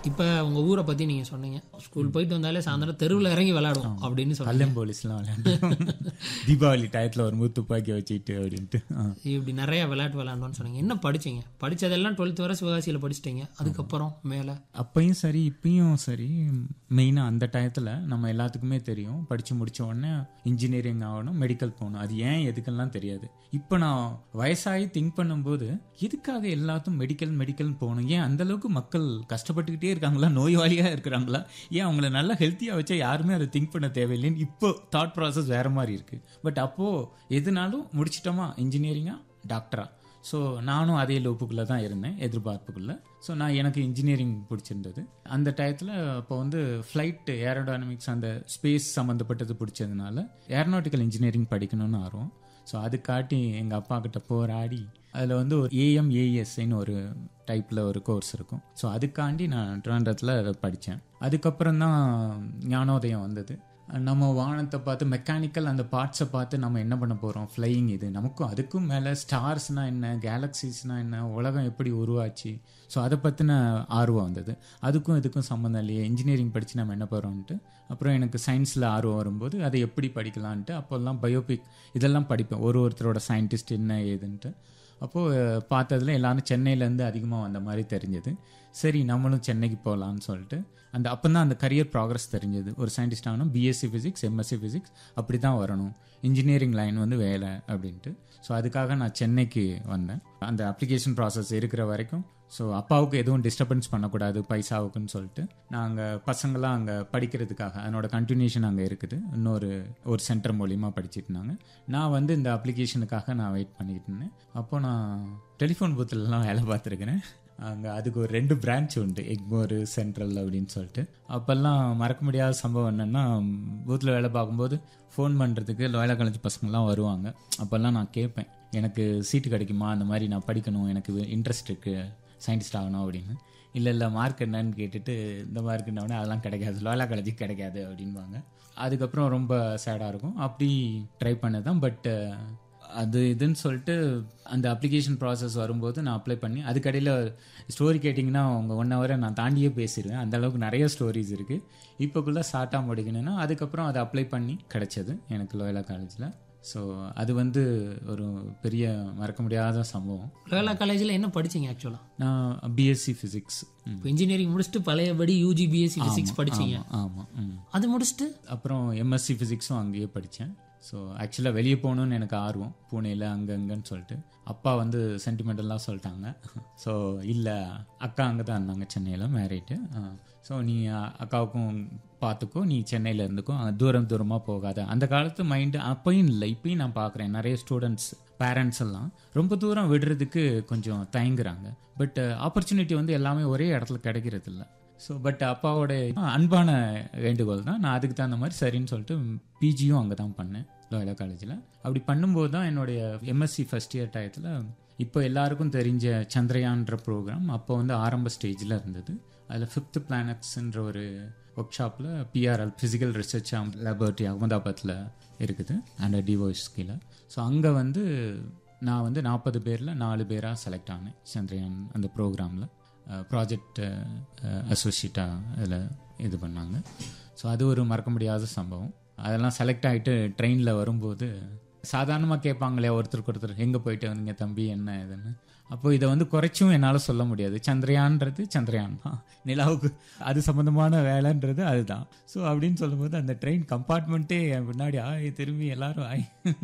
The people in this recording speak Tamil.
இப்போ உங்க ஊரை பத்தி நீங்க சொன்னீங்க ஸ்கூல் போயிட்டு வந்தாலே சாயந்தரம் தெருவில் இறங்கி விளையாடுவோம் அப்படின்னு சொன்னீங்க கல்லம் போலீஸ்லாம் விளையாண்டோம் தீபாவளி டயத்தில் வரும்போது துப்பாக்கி வச்சுக்கிட்டு அப்படின்ட்டு ஆ. இப்படி நிறைய விளையாட்டு விளையாண்டோம்னு சொன்னீங்க என்ன படிச்சீங்க படிச்சதெல்லாம் டுவெல்த் வரை சிவகாசியில் படிச்சிட்டீங்க அதுக்கப்புறம் மேலே அப்பயும் சரி இப்பயும் சரி மெயினாக அந்த டயத்தில் நம்ம எல்லாத்துக்குமே தெரியும் படித்து முடிச்ச உடனே இன்ஜினியரிங் ஆகணும் மெடிக்கல் போகணும் அது ஏன் எதுக்கெல்லாம் தெரியாது இப்போ நான் வயசாகி திங்க் பண்ணும்போது எதுக்காக எல்லாத்தும் மெடிக்கல் மெடிக்கல் போகணும் ஏன் அந்த அளவுக்கு மக்கள் கஷ்டப்பட்டுக்கிட்டே இருக்காங்களா நோய்வாளியாக இருக்கிறாங்களா ஏன் அவங்கள நல்லா ஹெல்த்தியாக வச்சா யாருமே அதை திங்க் பண்ண தேவையில்லைன்னு இப்போ தாட் ப்ராசஸ் வேற மாதிரி இருக்கு பட் அப்போது எதுனாலும் முடிச்சிட்டோமா இன்ஜினியரிங்கா டாக்டரா ஸோ நானும் அதே லோப்புக்குள்ளே தான் இருந்தேன் எதிர்பார்ப்புக்குள்ளே ஸோ நான் எனக்கு இன்ஜினியரிங் பிடிச்சிருந்தது அந்த டயத்தில் அப்போ வந்து ஃப்ளைட் ஏரோடைனமிக்ஸ் அந்த ஸ்பேஸ் சம்மந்தப்பட்டது பிடிச்சதுனால ஏரோநாட்டிக்கல் இன்ஜினியரிங் படிக்கணும்னு ஆர்வம் ஸோ அதுக்காட்டி எங்கள் அப்பா கிட்ட போராடி அதில் வந்து ஒரு ஏஎம்ஏஎஸ்ன்னு ஒரு டைப்பில் ஒரு கோர்ஸ் இருக்கும் ஸோ அதுக்காண்டி நான் ட்ரிவாண்டத்தில் அதை படித்தேன் அதுக்கப்புறம் தான் ஞானோதயம் வந்தது நம்ம வானத்தை பார்த்து மெக்கானிக்கல் அந்த பார்ட்ஸை பார்த்து நம்ம என்ன பண்ண போகிறோம் ஃப்ளையிங் இது நமக்கும் அதுக்கும் மேலே ஸ்டார்ஸ்னால் என்ன கேலக்ஸிஸ்னால் என்ன உலகம் எப்படி உருவாச்சு ஸோ அதை பற்றின ஆர்வம் வந்தது அதுக்கும் இதுக்கும் சம்மந்தம் இல்லையே இன்ஜினியரிங் படித்து நம்ம என்ன போகிறோம்ட்டு அப்புறம் எனக்கு சயின்ஸில் ஆர்வம் வரும்போது அதை எப்படி படிக்கலான்ட்டு அப்போல்லாம் பயோபிக் இதெல்லாம் படிப்பேன் ஒரு ஒருத்தரோட சயின்டிஸ்ட் என்ன ஏதுன்ட்டு அப்போது பார்த்ததுல எல்லாரும் சென்னையிலேருந்து அதிகமாக வந்த மாதிரி தெரிஞ்சது சரி நம்மளும் சென்னைக்கு போகலான்னு சொல்லிட்டு அந்த அப்போ தான் அந்த கரியர் ப்ராக்ரஸ் தெரிஞ்சது ஒரு சயின்டிஸ்ட் ஆகணும் பிஎஸ்சி ஃபிசிக்ஸ் எம்எஸ்சி ஃபிசிக்ஸ் அப்படி தான் வரணும் இன்ஜினியரிங் லைன் வந்து வேலை அப்படின்ட்டு ஸோ அதுக்காக நான் சென்னைக்கு வந்தேன் அந்த அப்ளிகேஷன் ப்ராசஸ் இருக்கிற வரைக்கும் ஸோ அப்பாவுக்கு எதுவும் டிஸ்டர்பன்ஸ் பண்ணக்கூடாது பைசாவுக்குன்னு சொல்லிட்டு நாங்கள் பசங்களாம் அங்கே படிக்கிறதுக்காக அதனோட கண்டினியூஷன் அங்கே இருக்குது இன்னொரு ஒரு சென்டர் மூலியமாக படிச்சுட்டு இருந்தாங்க நான் வந்து இந்த அப்ளிகேஷனுக்காக நான் வெயிட் பண்ணிக்கிட்டு இருந்தேன் அப்போ நான் டெலிஃபோன் பூத்துலலாம் வேலை பார்த்துருக்கிறேன் அங்கே அதுக்கு ஒரு ரெண்டு பிரான்ச் உண்டு எக்மோர் சென்ட்ரல் அப்படின்னு சொல்லிட்டு அப்போல்லாம் மறக்க முடியாத சம்பவம் என்னென்னா பூத்தில் வேலை பார்க்கும்போது ஃபோன் பண்ணுறதுக்கு லோயலா காலேஜ் பசங்கள்லாம் வருவாங்க அப்போல்லாம் நான் கேட்பேன் எனக்கு சீட்டு கிடைக்குமா அந்த மாதிரி நான் படிக்கணும் எனக்கு இன்ட்ரெஸ்ட் இருக்குது சயின்டிஸ்ட் ஆகணும் அப்படின்னு இல்லை இல்லை மார்க் என்னன்னு கேட்டுட்டு இந்த மார்க் என்ன அதெல்லாம் கிடைக்காது லோயலா காலேஜுக்கு கிடைக்காது அப்படின்வாங்க அதுக்கப்புறம் ரொம்ப சேடாக இருக்கும் அப்படி ட்ரை பண்ணதான் பட் அது இதுன்னு சொல்லிட்டு அந்த அப்ளிகேஷன் ப்ராசஸ் வரும்போது நான் அப்ளை பண்ணி அதுக்கடையில் ஸ்டோரி கேட்டிங்கன்னா அவங்க ஒன் ஹவரை நான் தாண்டியே பேசிடுவேன் அந்த அளவுக்கு நிறைய ஸ்டோரிஸ் இருக்குது இப்போக்குள்ளே ஷார்ட்டாக முடிக்கணும்னா அதுக்கப்புறம் அதை அப்ளை பண்ணி கிடைச்சது எனக்கு லோயலா காலேஜில் ஸோ அது வந்து ஒரு பெரிய மறக்க முடியாத சம்பவம் லோயலா காலேஜில் என்ன படிச்சீங்க ஆக்சுவலாக நான் பிஎஸ்சி ஃபிசிக்ஸ் இப்போ இன்ஜினியரிங் முடிச்சுட்டு பழையபடி யூஜி பிஎஸ்சி ஃபிசிக்ஸ் படிச்சீங்க ஆமாம் ம் அது முடிச்சுட்டு அப்புறம் எம்எஸ்சி ஃபிசிக்ஸும் அங்கேயே படித்தேன் ஸோ ஆக்சுவலாக வெளியே போகணுன்னு எனக்கு ஆர்வம் பூனேயில் அங்கே அங்கன்னு சொல்லிட்டு அப்பா வந்து சென்டிமெண்டலாக சொல்லிட்டாங்க ஸோ இல்லை அக்கா அங்கே தான் இருந்தாங்க சென்னையில் மேரிட்டு ஸோ நீ அ- அக்காவுக்கும் பார்த்துக்கோ நீ சென்னையில் இருந்துக்கோ அங்க தூரம் தூரமாக போகாத அந்த காலத்து மைண்டு அப்பயும் இல்லை இப்பயும் நான் பார்க்குறேன் நிறைய ஸ்டூடெண்ட்ஸ் பேரண்ட்ஸ் எல்லாம் ரொம்ப தூரம் விடுறதுக்கு கொஞ்சம் தயங்குறாங்க பட் ஆப்பர்ச்சுனிட்டி வந்து எல்லாமே ஒரே இடத்துல கிடைக்கிறது இல்லை ஸோ பட் அப்பாவோட அன்பான வேண்டுகோள் தான் நான் அதுக்கு தகுந்த மாதிரி சரின்னு சொல்லிட்டு பிஜியும் அங்கே தான் பண்ணேன் லோயலா காலேஜில் அப்படி பண்ணும்போது தான் என்னுடைய எம்எஸ்சி ஃபஸ்ட் இயர் டயத்தில் இப்போ எல்லாருக்கும் தெரிஞ்ச சந்திரயான்ற ப்ரோக்ராம் அப்போ வந்து ஆரம்ப ஸ்டேஜில் இருந்தது அதில் ஃபிஃப்த் பிளானட்ஸ்ன்ற ஒரு ஒர்க் ஷாப்பில் பிஆர்எல் ஃபிசிக்கல் ரிசர்ச் லேபரட்டரி அகமதாபாத்தில் இருக்குது அண்டர் டிவோஸ் கீழே ஸோ அங்கே வந்து நான் வந்து நாற்பது பேரில் நாலு பேராக செலக்ட் ஆனேன் சந்திரயான் அந்த ப்ரோக்ராமில் ப்ராஜெக்ட் அசோசியேட்டாக அதில் இது பண்ணாங்க ஸோ அது ஒரு மறக்க முடியாத சம்பவம் அதெல்லாம் செலக்ட் ஆகிட்டு ட்ரெயினில் வரும்போது சாதாரணமாக கேட்பாங்களே ஒருத்தருக்கு ஒருத்தர் எங்கே போயிட்டு வந்தீங்க தம்பி என்ன இதுன்னு அப்போ இதை வந்து குறைச்சும் என்னால் சொல்ல முடியாது சந்திரயான்றது சந்திரயான் தான் நிலாவுக்கு அது சம்மந்தமான வேலைன்றது அதுதான் ஸோ அப்படின்னு சொல்லும்போது அந்த ட்ரெயின் கம்பார்ட்மெண்ட்டே என் பின்னாடி ஆய் திரும்பி எல்லாரும் ஆய்